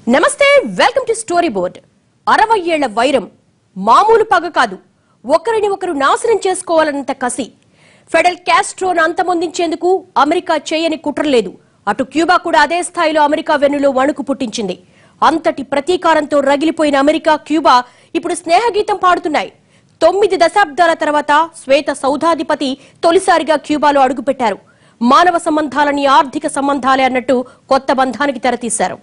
నమస్తే welcome to story board అరవై ఏళ్ల వైరం మామూలు పగ కాదు ఒకరిని ఒకరు నాశనం చేసుకోవాలన్నంత కసి ఫెడల్ క్యాస్ట్రోను అంతమొందించేందుకు అమెరికా చేయని కుట్ర లేదు అటు క్యూబా కూడా అదే స్థాయిలో అమెరికా వెన్నులో వణుకు పుట్టించింది అంతటి ప్రతీకారంతో రగిలిపోయిన అమెరికా క్యూబా ఇప్పుడు స్నేహగీతం పాడుతున్నాయి తొమ్మిది దశాబ్దాల తర్వాత శ్వేత సౌధాధిపతి తొలిసారిగా క్యూబాలో అడుగుపెట్టారు మానవ సంబంధాలని ఆర్థిక సంబంధాలే అన్నట్టు కొత్త బంధానికి తెరతీశారు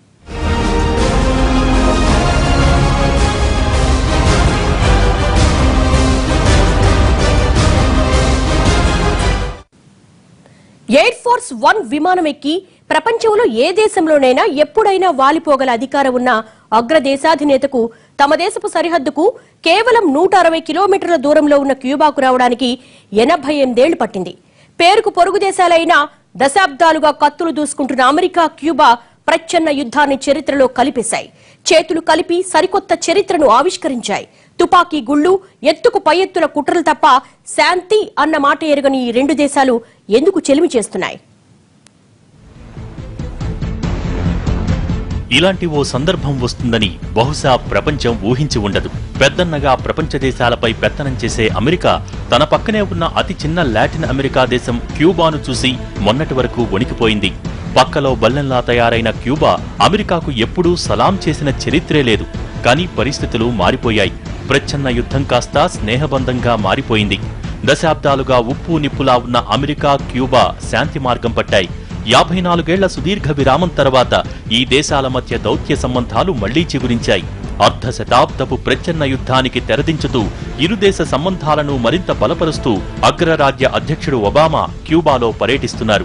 ఎయిర్ ఫోర్స్ వన్ విమానం ఎక్కి ప్రపంచంలో ఏ దేశంలోనైనా ఎప్పుడైనా వాలిపోగల అధికారం ఉన్న అగ్రదేశాధినేతకు తమ దేశపు సరిహద్దుకు కేవలం నూట అరవై కిలోమీటర్ల దూరంలో ఉన్న క్యూబాకు రావడానికి ఎనభై ఎనిమిదేళ్లు పట్టింది పేరుకు పొరుగు దేశాలైనా దశాబ్దాలుగా కత్తులు దూసుకుంటున్న అమెరికా క్యూబా ప్రచ్ఛన్న యుద్ధాన్ని చరిత్రలో కలిపేశాయి చేతులు కలిపి సరికొత్త చరిత్రను ఆవిష్కరించాయి తుపాకీ గుళ్ళు ఎత్తుకు పై ఎత్తుల కుట్రలు తప్ప శాంతి అన్న మాట ఎరుగని ఈ రెండు దేశాలు ఎందుకు చెలిమి చేస్తున్నాయి ఇలాంటి ఓ సందర్భం వస్తుందని బహుశా ప్రపంచం ఊహించి ఉండదు పెద్దన్నగా ప్రపంచ దేశాలపై పెత్తనం చేసే అమెరికా తన పక్కనే ఉన్న అతి చిన్న లాటిన్ అమెరికా దేశం క్యూబాను చూసి మొన్నటి వరకు వణికిపోయింది పక్కలో బల్లెంలా తయారైన క్యూబా అమెరికాకు ఎప్పుడూ సలాం చేసిన చరిత్రే లేదు కానీ పరిస్థితులు మారిపోయాయి ప్రచ్ఛన్న యుద్ధం కాస్త స్నేహబంధంగా మారిపోయింది దశాబ్దాలుగా ఉప్పు నిప్పులా ఉన్న అమెరికా క్యూబా శాంతి మార్గం పట్టాయి యాభై నాలుగేళ్ల సుదీర్ఘ విరామం తర్వాత ఈ దేశాల మధ్య దౌత్య సంబంధాలు మళ్లీ చిగురించాయి అర్ధ శతాబ్దపు ప్రచ్ఛన్న యుద్ధానికి తెరదించుతూ ఇరు దేశ సంబంధాలను మరింత బలపరుస్తూ అగ్రరాజ్య అధ్యక్షుడు ఒబామా క్యూబాలో పర్యటిస్తున్నారు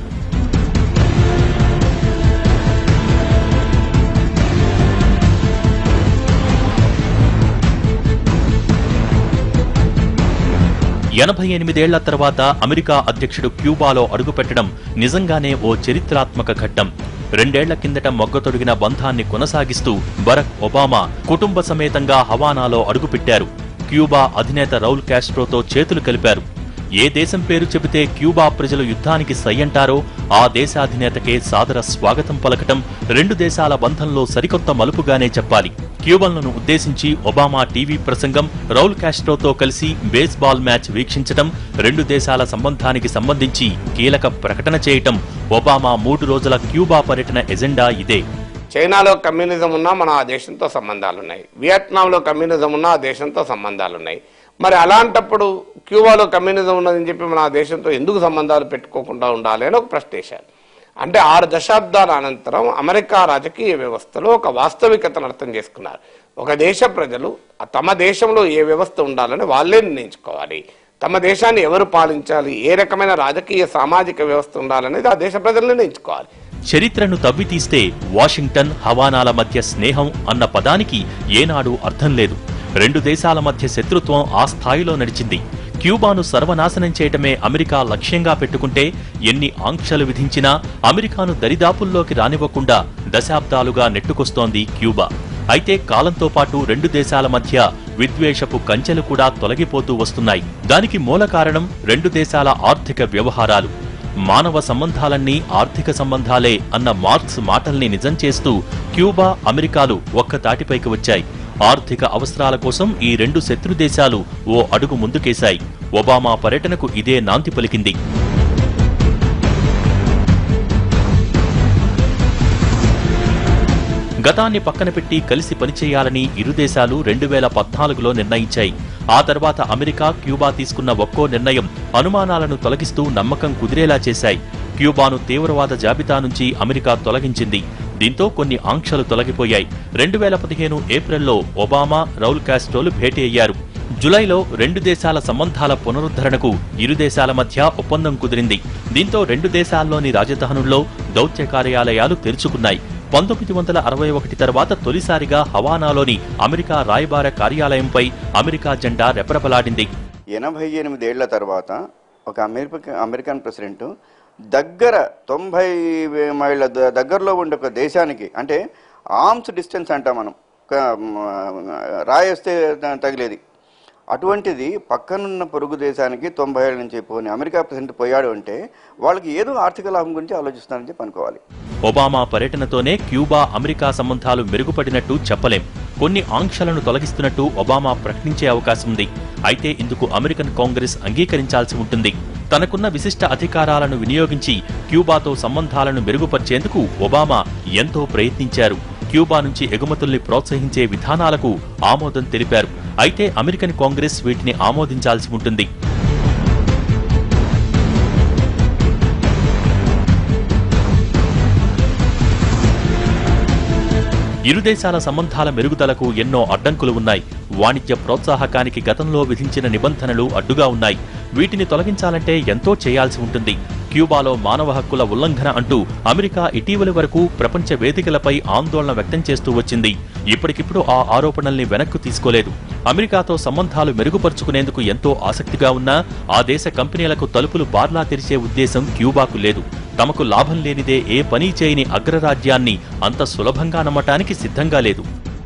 ఎనభై ఎనిమిదేళ్ల తర్వాత అమెరికా అధ్యక్షుడు క్యూబాలో అడుగుపెట్టడం నిజంగానే ఓ చరిత్రాత్మక ఘట్టం రెండేళ్ల కిందట మొగ్గతొడిగిన బంధాన్ని కొనసాగిస్తూ బరక్ ఒబామా కుటుంబ సమేతంగా హవానాలో అడుగుపెట్టారు క్యూబా అధినేత రౌల్ కాస్ట్రోతో చేతులు కలిపారు ఏ దేశం పేరు చెబితే క్యూబా ప్రజలు యుద్ధానికి సై అంటారో ఆ దేశాధినేతకే సాదర స్వాగతం పలకటం రెండు దేశాల బంధంలో సరికొత్త మలుపుగానే చెప్పాలి క్యూబన్లను ఉద్దేశించి ఒబామా టీవీ ప్రసంగం రౌల్ కాస్ట్రోతో కలిసి బేస్బాల్ మ్యాచ్ వీక్షించటం రెండు దేశాల సంబంధానికి సంబంధించి కీలక ప్రకటన చేయటం ఒబామా మూడు రోజుల క్యూబా పర్యటన ఎజెండా ఇదే చైనాలో కమ్యూనిజం ఉన్నా మన ఆ దేశంతో సంబంధాలు ఉన్నాయి వియత్నాంలో కమ్యూనిజం ఉన్నా ఆ దేశంతో సంబంధాలు ఉన్నాయి మరి అలాంటప్పుడు క్యూబాలో కమ్యూనిజం ఉన్నదని చెప్పి మన ఆ దేశంతో ఎందుకు సంబంధాలు పెట్టుకోకుండా ఉండాలి అని ఒక ప్రశ్న వేశారు అంటే ఆరు దశాబ్దాల అనంతరం అమెరికా రాజకీయ వ్యవస్థలో ఒక వాస్తవికతను అర్థం చేసుకున్నారు ఒక దేశ ప్రజలు తమ దేశంలో ఏ వ్యవస్థ ఉండాలని వాళ్ళే నిర్ణయించుకోవాలి తమ దేశాన్ని ఎవరు పాలించాలి ఏ రకమైన రాజకీయ సామాజిక వ్యవస్థ ఉండాలనేది ఆ దేశ ప్రజలు నిర్ణయించుకోవాలి చరిత్రను తవ్వితీస్తే వాషింగ్టన్ హవానాల మధ్య స్నేహం అన్న పదానికి ఏనాడు అర్థం లేదు రెండు దేశాల మధ్య శత్రుత్వం ఆ స్థాయిలో నడిచింది క్యూబాను సర్వనాశనం చేయటమే అమెరికా లక్ష్యంగా పెట్టుకుంటే ఎన్ని ఆంక్షలు విధించినా అమెరికాను దరిదాపుల్లోకి రానివ్వకుండా దశాబ్దాలుగా నెట్టుకొస్తోంది క్యూబా అయితే కాలంతో పాటు రెండు దేశాల మధ్య విద్వేషపు కంచెలు కూడా తొలగిపోతూ వస్తున్నాయి దానికి మూల కారణం రెండు దేశాల ఆర్థిక వ్యవహారాలు మానవ సంబంధాలన్నీ ఆర్థిక సంబంధాలే అన్న మార్క్స్ మాటల్ని నిజం చేస్తూ క్యూబా అమెరికాలు ఒక్క తాటిపైకి వచ్చాయి ఆర్థిక అవసరాల కోసం ఈ రెండు శత్రు దేశాలు ఓ అడుగు ముందుకేశాయి ఒబామా పర్యటనకు ఇదే నాంది పలికింది గతాన్ని పక్కన పెట్టి కలిసి పనిచేయాలని ఇరు దేశాలు రెండు వేల పద్నాలుగులో నిర్ణయించాయి ఆ తర్వాత అమెరికా క్యూబా తీసుకున్న ఒక్కో నిర్ణయం అనుమానాలను తొలగిస్తూ నమ్మకం కుదిరేలా చేశాయి క్యూబాను తీవ్రవాద జాబితా నుంచి అమెరికా తొలగించింది దీంతో కొన్ని ఆంక్షలు తొలగిపోయాయి రెండు వేల పదిహేను ఏప్రిల్లో ఒబామా రౌల్ కాస్ట్రోలు భేటీ అయ్యారు జులైలో రెండు దేశాల సంబంధాల పునరుద్ధరణకు ఇరు దేశాల మధ్య ఒప్పందం కుదిరింది దీంతో రెండు దేశాల్లోని రాజధానుల్లో దౌత్య కార్యాలయాలు తెరుచుకున్నాయి పంతొమ్మిది వందల అరవై ఒకటి తర్వాత తొలిసారిగా హవానాలోని అమెరికా రాయబార కార్యాలయంపై అమెరికా జెండా రెపరెపలాడింది ఎనభై ఎనిమిదేళ్ల తర్వాత ఒక అమెరికా అమెరికన్ ప్రెసిడెంట్ దగ్గర తొంభై మైళ్ళ ద- దగ్గరలో ఉండే ఒక దేశానికి అంటే ఆర్మ్స్ డిస్టెన్స్ అంటాం మనం ఒక, మ్, రాయేస్తే త- తగిలేది అటువంటిది పక్కనున్న పొరుగు దేశానికి తొంభై ఏళ్ళ నుంచి పోని అమెరికా ప్రెసిడెంట్ పోయాడు అంటే వాళ్ళకి ఏదో ఆర్థిక లాభం గురించి ఆలోచిస్తున్నారని చెప్పి అనుకోవాలి ఒబామా పర్యటనతోనే క్యూబా అమెరికా సంబంధాలు మెరుగుపడినట్టు చెప్పలేం కొన్ని ఆంక్షలను తొలగిస్తున్నట్టు ఒబామా ప్రకటించే అవకాశం ఉంది అయితే ఇందుకు అమెరికన్ కాంగ్రెస్ అంగీకరించాల్సి ఉంటుంది తనకున్న విశిష్ట అధికారాలను వినియోగించి క్యూబాతో సంబంధాలను మెరుగుపరిచేందుకు ఒబామా ఎంతో ప్రయత్నించారు క్యూబా నుంచి ఎగుమతుల్ని ప్రోత్సహించే విధానాలకు ఆమోదం తెలిపారు అయితే అమెరికన్ కాంగ్రెస్ వీటిని ఆమోదించాల్సి ఉంటుంది ఇరు దేశాల సంబంధాల మెరుగుదలకు ఎన్నో అడ్డంకులు ఉన్నాయి వాణిజ్య ప్రోత్సాహకానికి గతంలో విధించిన నిబంధనలు అడ్డుగా ఉన్నాయి వీటిని తొలగించాలంటే ఎంతో చేయాల్సి ఉంటుంది క్యూబాలో మానవ హక్కుల ఉల్లంఘన అంటూ అమెరికా ఇటీవలి వరకు ప్రపంచ వేదికలపై ఆందోళన వ్యక్తం చేస్తూ వచ్చింది ఇప్పటికిప్పుడు ఆ ఆరోపణల్ని వెనక్కు తీసుకోలేదు అమెరికాతో సంబంధాలు మెరుగుపరుచుకునేందుకు ఎంతో ఆసక్తిగా ఉన్నా ఆ దేశ కంపెనీలకు తలుపులు బార్లా తెరిచే ఉద్దేశం క్యూబాకు లేదు తమకు లాభం లేనిదే ఏ పని చేయని అగ్రరాజ్యాన్ని అంత సులభంగా నమ్మటానికి సిద్ధంగా లేదు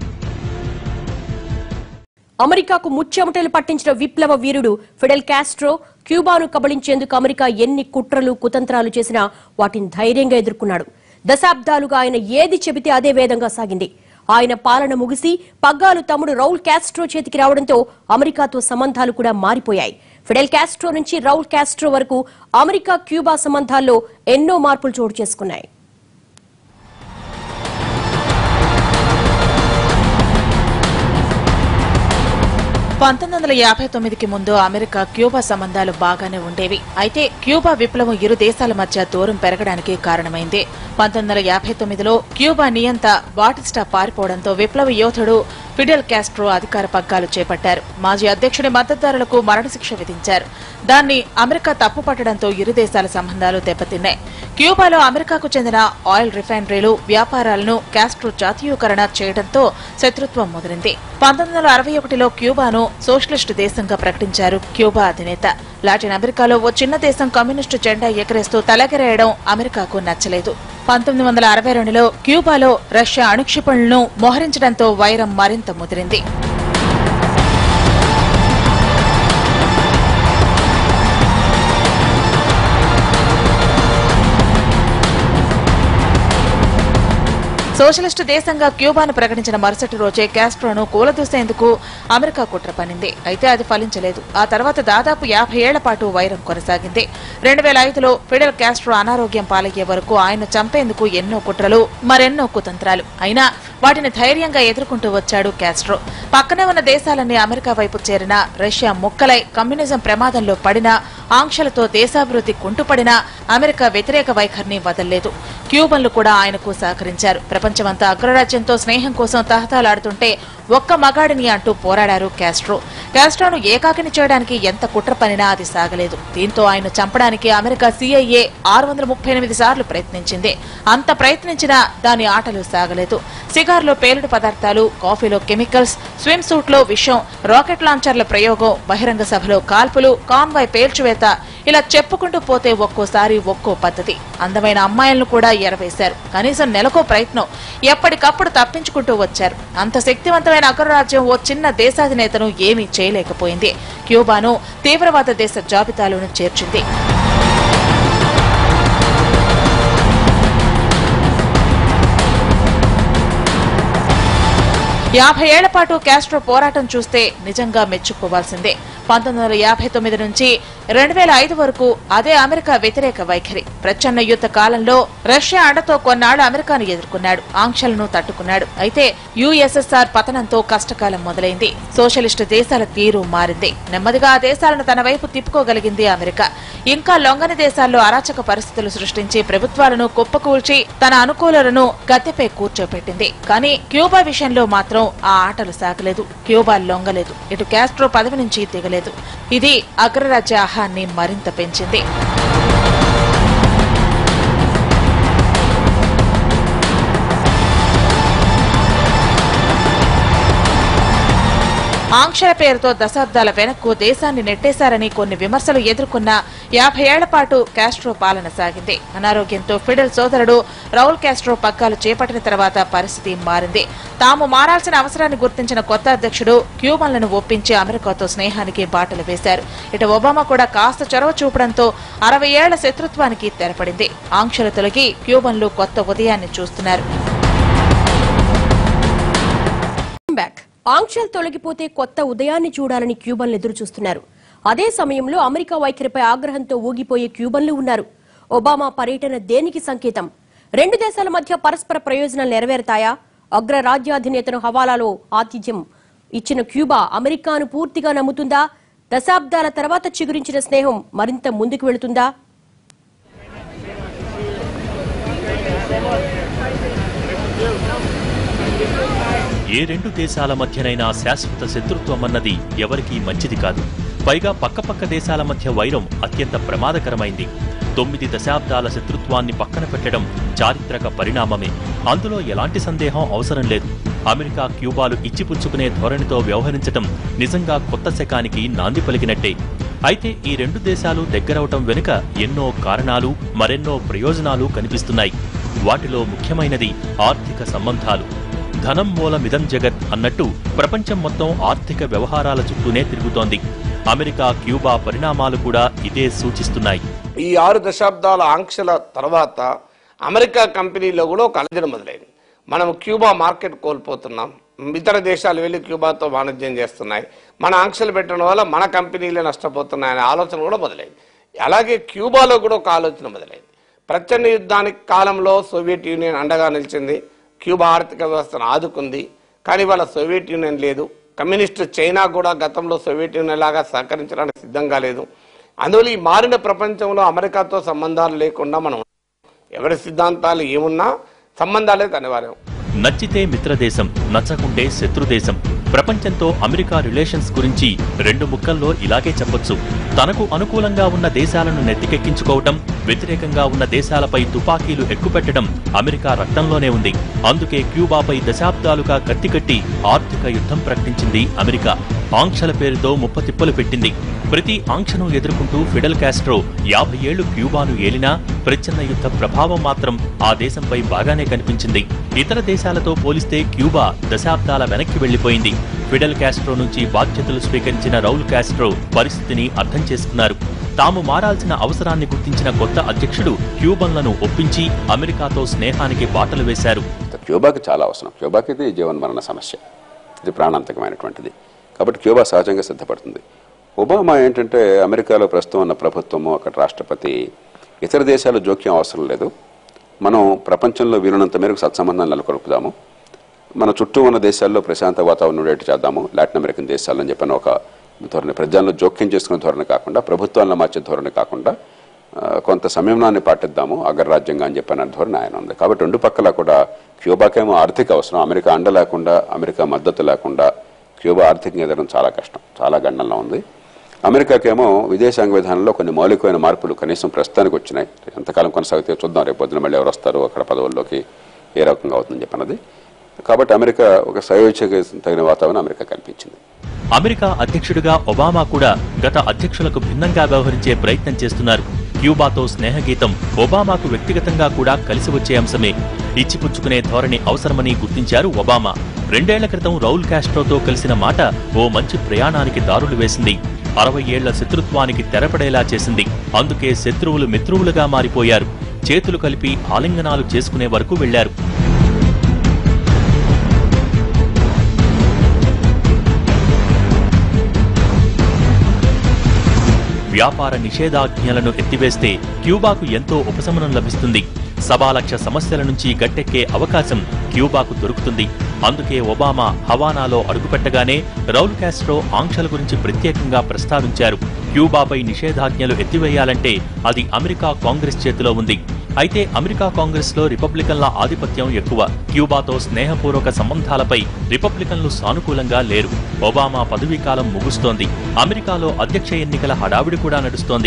అమెరికాకు ముచ్చెమటలు పట్టించిన విప్లవ వీరుడు ఫిడెల్ కాస్ట్రో క్యూబాను కబళించేందుకు అమెరికా ఎన్ని కుట్రలు కుతంత్రాలు చేసినా వాటిని ధైర్యంగా ఎదుర్కొన్నాడు దశాబ్దాలుగా ఆయన ఏది చెబితే అదే వేదంగా సాగింది ఆయన పాలన ముగిసి పగ్గాలు తమ్ముడు రౌల్ కాస్ట్రో చేతికి రావడంతో అమెరికాతో సంబంధాలు కూడా మారిపోయాయి ఫిడెల్ కాస్ట్రో నుంచి రౌల్ కాస్ట్రో వరకు అమెరికా క్యూబా సంబంధాల్లో ఎన్నో మార్పులు చోటు చేసుకున్నాయి పంతొమ్మిది వందల యాభై తొమ్మిదికి ముందు అమెరికా క్యూబా సంబంధాలు బాగానే ఉండేవి అయితే క్యూబా విప్లవం ఇరు దేశాల మధ్య దూరం పెరగడానికి కారణమైంది పంతొమ్మిది వందల యాభై తొమ్మిదిలో క్యూబా నియంత బాటిస్టా పారిపోవడంతో విప్లవ యోధుడు ఫిడెల్ కాస్ట్రో అధికార పగ్గాలు చేపట్టారు మాజీ అధ్యక్షుడి మద్దతుదారులకు మరణశిక్ష విధించారు దాన్ని అమెరికా తప్పుపట్టడంతో ఇరు దేశాల సంబంధాలు దెబ్బతిన్నాయి క్యూబాలో అమెరికాకు చెందిన ఆయిల్ రిఫైనరీలు వ్యాపారాలను కాస్ట్రో జాతీయకరణ చేయడంతో శత్రుత్వం మొదలైంది పంతొమ్మిది వందల అరవై ఒకటిలో క్యూబాను సోషలిస్టు దేశంగా ప్రకటించారు క్యూబా అధినేత లాటిన్ అమెరికాలో ఓ చిన్న దేశం కమ్యూనిస్టు జెండా ఎగరేస్తూ తలెగరేయడం అమెరికాకు నచ్చలేదు పంతొమ్మిది వందల అరవై రెండులో క్యూబాలో రష్యా అణుక్షిపణులను మోహరించడంతో వైరం మరింత ముదిరింది సోషలిస్టు దేశంగా క్యూబాను ప్రకటించిన మరుసటి రోజే కాస్ట్రోను కూలదూసేందుకు అమెరికా కుట్ర పనింది అయితే అది ఫలించలేదు ఆ తర్వాత దాదాపు యాభై ఏళ్ల పాటు వైరం కొనసాగింది రెండు వేల ఐదులో ఫిడెల్ కాస్ట్రో అనారోగ్యం పాలయ్యే వరకు ఆయన చంపేందుకు ఎన్నో కుట్రలు మరెన్నో కుతంత్రాలు అయినా వాటిని ధైర్యంగా ఎదుర్కొంటూ వచ్చాడు కాస్ట్రో పక్కనే ఉన్న దేశాలన్నీ అమెరికా వైపు చేరిన రష్యా ముక్కలై కమ్యూనిజం ప్రమాదంలో పడినా ఆంక్షలతో దేశాభివృద్ధి కుంటుపడినా అమెరికా వ్యతిరేక వైఖరిని వదల్లేదు క్యూబన్లు కూడా ఆయనకు సహకరించారు ప్రపంచమంతా అగ్రరాజ్యంతో స్నేహం కోసం తహతాలాడుతుంటే ఒక్క మగాడిని అంటూ పోరాడారు కాస్ట్రో కాస్ట్రోను ఏకాకిని చేయడానికి ఎంత కుట్ర పనినా అది సాగలేదు దీంతో ఆయన చంపడానికి అమెరికా సిఐఏ ఆరు వందల ముప్పై ఎనిమిది సార్లు ప్రయత్నించింది అంత ప్రయత్నించినా దాని ఆటలు సాగలేదు సిగార్లో పేలుడు పదార్థాలు కాఫీలో కెమికల్స్ స్విమ్ సూట్ లో విషం రాకెట్ లాంచర్ల ప్రయోగం బహిరంగ సభలో కాల్పులు కాన్వాయ్ పేల్చివేత ఇలా చెప్పుకుంటూ పోతే ఒక్కోసారి ఒక్కో పద్ధతి అందమైన అమ్మాయిలను కూడా ఎరవేశారు కనీసం నెలకో ప్రయత్నం ఎప్పటికప్పుడు తప్పించుకుంటూ వచ్చారు అంత శక్తివంతమైన అగ్రరాజ్యం ఓ చిన్న దేశాధినేతను ఏమీ చేయలేకపోయింది క్యూబాను తీవ్రవాద దేశ జాబితాలోను చేర్చింది యాభై ఏళ్ల పాటు కాస్ట్రో పోరాటం చూస్తే నిజంగా మెచ్చుకోవాల్సిందే పంతొమ్మిది వందల యాభై తొమ్మిది నుంచి రెండు వేల ఐదు వరకు అదే అమెరికా వ్యతిరేక వైఖరి ప్రచ్ఛన్న యుద్ధ కాలంలో రష్యా అండతో కొన్నాళ్లు అమెరికాను ఎదుర్కొన్నాడు ఆంక్షలను తట్టుకున్నాడు అయితే యుఎస్ఎస్ఆర్ పతనంతో కష్టకాలం మొదలైంది సోషలిస్టు దేశాల తీరు మారింది నెమ్మదిగా ఆ దేశాలను తన వైపు తిప్పుకోగలిగింది అమెరికా ఇంకా లొంగని దేశాల్లో అరాచక పరిస్థితులు సృష్టించి ప్రభుత్వాలను కుప్పకూల్చి తన అనుకూలులను గద్దెపై కూర్చోపెట్టింది కానీ క్యూబా విషయంలో మాత్రం ఆ ఆటలు సాగలేదు క్యూబా లొంగలేదు ఇటు కాస్ట్రో పదవి నుంచి దిగలేదు ఇది అగ్రరాజ్య ఆహాన్ని మరింత పెంచింది ఆంక్షల పేరుతో దశాబ్దాల వెనక్కు దేశాన్ని నెట్టేశారని కొన్ని విమర్శలు ఎదుర్కొన్న యాభై ఏళ్ల పాటు కాస్ట్రో పాలన సాగింది అనారోగ్యంతో ఫిడెల్ సోదరుడు రౌల్ కాస్ట్రో పగ్గాలు చేపట్టిన తర్వాత పరిస్థితి మారింది తాము మారాల్సిన అవసరాన్ని గుర్తించిన కొత్త అధ్యక్షుడు క్యూబన్లను ఒప్పించి అమెరికాతో స్నేహానికి బాటలు వేశారు ఇటు ఒబామా కూడా కాస్త చొరవ చూపడంతో అరవై ఏళ్ల శత్రుత్వానికి తెరపడింది ఆంక్షలు తొలగి క్యూబన్లు కొత్త ఉదయాన్ని చూస్తున్నారు బ్యాక్ ఆంక్షలు తొలగిపోతే కొత్త ఉదయాన్ని చూడాలని క్యూబన్లు ఎదురు చూస్తున్నారు అదే సమయంలో అమెరికా వైఖరిపై ఆగ్రహంతో ఊగిపోయే క్యూబన్లు ఉన్నారు ఒబామా పర్యటన దేనికి సంకేతం రెండు దేశాల మధ్య పరస్పర ప్రయోజనాలు నెరవేరుతాయా అగ్ర రాజ్యాధినేతను హవాలాలో ఆతిథ్యం ఇచ్చిన క్యూబా అమెరికాను పూర్తిగా నమ్ముతుందా దశాబ్దాల తర్వాత చిగురించిన స్నేహం మరింత ముందుకు వెళుతుందా ఏ రెండు దేశాల మధ్యనైనా శాశ్వత శత్రుత్వం అన్నది ఎవరికీ మంచిది కాదు పైగా పక్కపక్క దేశాల మధ్య వైరం అత్యంత ప్రమాదకరమైంది తొమ్మిది దశాబ్దాల శత్రుత్వాన్ని పక్కన పెట్టడం చారిత్రక పరిణామమే అందులో ఎలాంటి సందేహం అవసరం లేదు అమెరికా క్యూబాలు ఇచ్చిపుచ్చుకునే ధోరణితో వ్యవహరించటం నిజంగా కొత్త శకానికి నాంది పలికినట్టే అయితే ఈ రెండు దేశాలు దగ్గరవటం వెనుక ఎన్నో కారణాలు మరెన్నో ప్రయోజనాలు కనిపిస్తున్నాయి వాటిలో ముఖ్యమైనది ఆర్థిక సంబంధాలు ధనం మూలమిదం జగత్ అన్నట్టు ప్రపంచం మొత్తం ఆర్థిక వ్యవహారాల చుట్టూనే తిరుగుతోంది అమెరికా క్యూబా పరిణామాలు కూడా ఇదే సూచిస్తున్నాయి ఈ ఆరు దశాబ్దాల ఆంక్షల తర్వాత అమెరికా కంపెనీలో కూడా ఒక అలజడి మొదలైంది మనం క్యూబా మార్కెట్ కోల్పోతున్నాం ఇతర దేశాలు వెళ్ళి క్యూబాతో వాణిజ్యం చేస్తున్నాయి మన ఆంక్షలు పెట్టడం వల్ల మన కంపెనీలే నష్టపోతున్నాయనే ఆలోచన కూడా మొదలైంది అలాగే క్యూబాలో కూడా ఒక ఆలోచన మొదలైంది ప్రచండ యుద్ధానికి కాలంలో సోవియట్ యూనియన్ అండగా నిలిచింది క్యూబా ఆర్థిక వ్యవస్థను ఆదుకుంది కానీ వాళ్ళ సోవియట్ యూనియన్ లేదు కమ్యూనిస్టు చైనా కూడా గతంలో సోవియట్ యూనియన్ లాగా సహకరించడానికి సిద్ధంగా లేదు అందువల్ల ఈ మారిన ప్రపంచంలో అమెరికాతో సంబంధాలు లేకుండా మనం ఎవరి సిద్ధాంతాలు ఏమున్నా సంబంధాలే అనివార్యం నచ్చితే మిత్రదేశం నచ్చకుంటే శత్రుదేశం ప్రపంచంతో అమెరికా రిలేషన్స్ గురించి రెండు ముక్కల్లో ఇలాగే చెప్పొచ్చు తనకు అనుకూలంగా ఉన్న దేశాలను నెత్తికెక్కించుకోవటం వ్యతిరేకంగా ఉన్న దేశాలపై తుపాకీలు ఎక్కుపెట్టడం అమెరికా రక్తంలోనే ఉంది అందుకే క్యూబాపై దశాబ్దాలుగా కత్తికట్టి ఆర్థిక యుద్ధం ప్రకటించింది అమెరికా ఆంక్షల పేరుతో ముప్పతిప్పలు పెట్టింది ప్రతి ఆంక్షను ఎదుర్కొంటూ ఫిడెల్ కాస్ట్రో యాభై ఏళ్లు క్యూబాను ఏలినా ప్రచ్ఛన్న యుద్ధ ప్రభావం మాత్రం ఆ దేశంపై బాగానే కనిపించింది ఇతర దేశాలతో పోలిస్తే క్యూబా దశాబ్దాల వెనక్కి వెళ్లిపోయింది ఫిడెల్ కాస్ట్రో నుంచి బాధ్యతలు స్వీకరించిన రౌల్ కాస్ట్రో పరిస్థితిని అర్థం చేసుకున్నారు తాము మారాల్సిన అవసరాన్ని గుర్తించిన కొత్త అధ్యక్షుడు క్యూబన్లను ఒప్పించి అమెరికాతో స్నేహానికి బాటలు వేశారు క్యూబాకి చాలా అవసరం క్యూబాకి ఇది జీవన్మరణ సమస్య ఇది ప్రాణాంతకమైనటువంటిది కాబట్టి క్యూబా సహజంగా సిద్ధపడుతుంది ఒబామా ఏంటంటే అమెరికాలో ప్రస్తుతం ఉన్న ప్రభుత్వము అక్కడ రాష్ట్రపతి ఇతర దేశాల జోక్యం అవసరం లేదు మనం ప్రపంచంలో వీలున్నంత మేరకు సత్సంబంధాలు నెలకొల్పుదాము మన చుట్టూ ఉన్న దేశాల్లో ప్రశాంత వాతావరణం ఉండేట్టు చేద్దాము లాటిన్ అమెరికన్ దేశాల్లో అని చెప్పిన ఒక ధోరణి ప్రజలను జోక్యం చేసుకునే ధోరణి కాకుండా ప్రభుత్వాలను మార్చే ధోరణి కాకుండా ఆ, కొంత సంయమనాన్ని పాటిద్దాము అగ్రరాజ్యంగా అని చెప్పిన ధోరణి ఆయన ఉంది కాబట్టి రెండు పక్కల కూడా క్యూబాకేమో ఆర్థిక అవసరం అమెరికా అండ లేకుండా అమెరికా మద్దతు లేకుండా క్యూబా ఆర్థికంగా ఎదగడం చాలా కష్టం చాలా గండంలో ఉంది అమెరికాకేమో విదేశాంగ విధానంలో కొన్ని మౌలికమైన మార్పులు కనీసం ప్రస్తుతానికి వచ్చినాయి ఎంతకాలం కొనసాగితే చూద్దాం రేపు పొద్దున మళ్ళీ ఎవరు వస్తారు అక్కడ పదవుల్లోకి ఏ రకంగా అవుతుందని చెప్పినది కాబట్టి అమెరికా ఒక స్వయోచ్ఛకి తగిన వాతావరణం అమెరికా కల్పించింది అమెరికా అధ్యక్షుడిగా ఒబామా కూడా గత అధ్యక్షులకు భిన్నంగా వ్యవహరించే ప్రయత్నం చేస్తున్నారు క్యూబాతో స్నేహగీతం ఒబామాకు వ్యక్తిగతంగా కూడా కలిసి వచ్చే అంశమే ఇచ్చిపుచ్చుకునే ధోరణి అవసరమని గుర్తించారు ఒబామా రెండేళ్ల క్రితం రౌల్ కాస్ట్రోతో కలిసిన మాట ఓ మంచి ప్రయాణానికి దారులు వేసింది అరవై ఏళ్ల శత్రుత్వానికి తెరపడేలా చేసింది అందుకే శత్రువులు మిత్రువులుగా మారిపోయారు చేతులు కలిపి ఆలింగనాలు చేసుకునే వరకు వెళ్లారు వ్యాపార నిషేధాజ్ఞలను ఎత్తివేస్తే క్యూబాకు ఎంతో ఉపశమనం లభిస్తుంది సవాలక్ష సమస్యల నుంచి గట్టెక్కే అవకాశం క్యూబాకు దొరుకుతుంది అందుకే ఒబామా హవానాలో అడుగుపెట్టగానే రౌల్ కాస్ట్రో ఆంక్షల గురించి ప్రత్యేకంగా ప్రస్తావించారు క్యూబాపై నిషేధాజ్ఞలు ఎత్తివేయాలంటే అది అమెరికా కాంగ్రెస్ చేతిలో ఉంది అయితే అమెరికా కాంగ్రెస్ లో రిపబ్లికన్ల ఆధిపత్యం ఎక్కువ క్యూబాతో స్నేహపూర్వక సంబంధాలపై రిపబ్లికన్లు సానుకూలంగా లేరు ఒబామా పదవీకాలం ముగుస్తోంది అమెరికాలో అధ్యక్ష ఎన్నికల హడావిడి కూడా నడుస్తోంది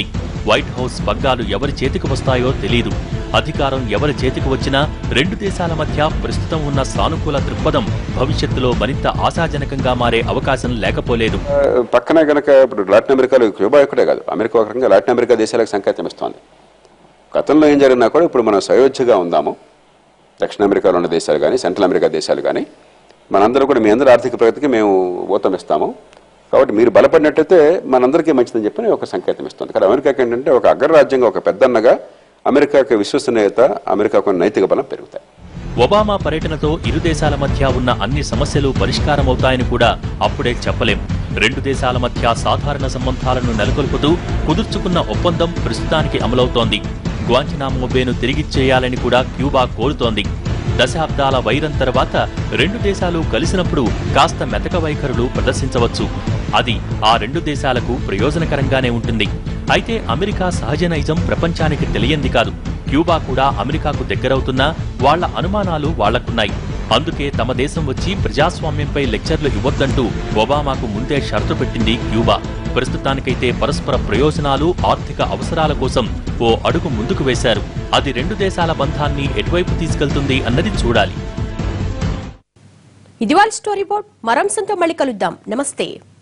వైట్ హౌస్ పగ్గాలు ఎవరి చేతికి వస్తాయో తెలియదు అధికారం ఎవరి చేతికి వచ్చినా రెండు దేశాల మధ్య ప్రస్తుతం ఉన్న సానుకూల దృక్పథం భవిష్యత్తులో మరింత ఆశాజనకంగా మారే అవకాశం లేకపోలేదు ఆ, పక్కనే కనుక ఇప్పుడు లాటిన్ అమెరికాలో క్యూబా ఇక్కడే కాదు అమెరికా ఒక రకంగా లాటిన్ అమెరికా దేశాలకు సంకేతం ఇస్తోంది గతంలో ఏం జరిగినా కూడా ఇప్పుడు మనం సయోధ్యగా ఉందాము దక్షిణ అమెరికాలో ఉన్న దేశాలు కానీ సెంట్రల్ అమెరికా దేశాలు కానీ మనందరూ కూడా మీ అందరి ఆర్థిక ప్రగతికి మేము ఊతం ఇస్తాము కాబట్టి మీరు బలపడినట్టయితే మనందరికీ మంచిదని చెప్పి ఒక సంకేతం ఇస్తుంది కానీ అమెరికాకి ఏంటంటే ఒక అగ్రరాజ్యంగా ఒక పెద్దన్నగా అమెరికాకి విశ్వసనీయత అమెరికాకు ఉన్న నైతిక బలం పెరుగుతాయి ఒబామా పర్యటనతో ఇరు దేశాల మధ్య ఉన్న అన్ని సమస్యలు పరిష్కారమవుతాయని కూడా అప్పుడే చెప్పలేం రెండు దేశాల మధ్య సాధారణ సంబంధాలను నెలకొల్పుతూ కుదుర్చుకున్న ఒప్పందం ప్రస్తుతానికి అమలవుతోంది గ్వాంచనామో బేను తిరిగిచ్చేయాలని కూడా క్యూబా కోరుతోంది దశాబ్దాల వైరం తర్వాత రెండు దేశాలు కలిసినప్పుడు కాస్త మెతక వైఖరులు ప్రదర్శించవచ్చు అది ఆ రెండు దేశాలకు ప్రయోజనకరంగానే ఉంటుంది అయితే అమెరికా సహజ నైజం ప్రపంచానికి తెలియంది కాదు క్యూబా కూడా అమెరికాకు దగ్గరవుతున్నా వాళ్ళ అనుమానాలు వాళ్లకున్నాయి అందుకే తమ దేశం వచ్చి ప్రజాస్వామ్యంపై లెక్చర్లు ఇవ్వొద్దంటూ ఒబామాకు ముందే షరతు పెట్టింది క్యూబా ప్రస్తుతానికైతే పరస్పర ప్రయోజనాలు ఆర్థిక అవసరాల కోసం ఓ అడుగు ముందుకు వేశారు అది రెండు దేశాల బంధాన్ని ఎటువైపు తీసుకెళ్తుంది అన్నది చూడాలి ఇది వాళ్ళ స్టోరీ బోర్డ్ మరంశంతో మళ్ళీ కలుద్దాం నమస్తే